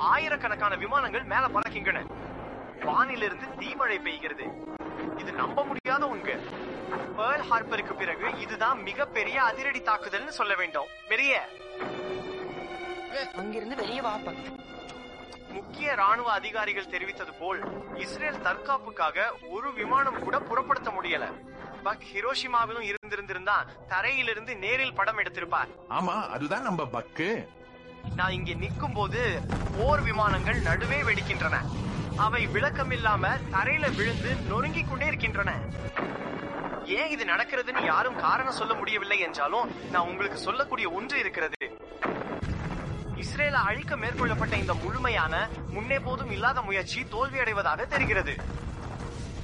ஆயிரக்கணக்கான விமானங்கள் மேல பறக்கின்றன வானிலிருந்து தீமழை பெய்கிறது இது நம்ப முடியாத உண்மை பேர்ல் ஹார்பருக்கு பிறகு இதுதான் மிகப்பெரிய அதிரடி தாக்குதல்னு சொல்ல வேண்டும் பெரிய அங்கிருந்து வெளியே வாப்பா முக்கிய ராணுவ அதிகாரிகள் தெரிவித்தது போல் இஸ்ரேல் தற்காப்புக்காக ஒரு விமானம் கூட புறப்படுத்த முடியல பக் ஹிரோஷிமாவிலும் இருந்திருந்திருந்தா தரையிலிருந்து நேரில் படம் எடுத்திருப்பார் ஆமா அதுதான் நம்ம பக்கு நான் இங்கே நிற்கும் போது போர் விமானங்கள் நடுவே வெடிக்கின்றன அவை விளக்கமில்லாம தரையில விழுந்து நொறுங்கிக் கொண்டே இருக்கின்றன ஏன் இது நடக்கிறதுன்னு யாரும் காரணம் சொல்ல முடியவில்லை என்றாலும் நான் உங்களுக்கு சொல்லக்கூடிய ஒன்று இருக்கிறது இஸ்ரேல அழிக்க மேற்கொள்ளப்பட்ட இந்த முழுமையான முன்னே போதும் இல்லாத முயற்சி தோல்வியடைவதாக தெரிகிறது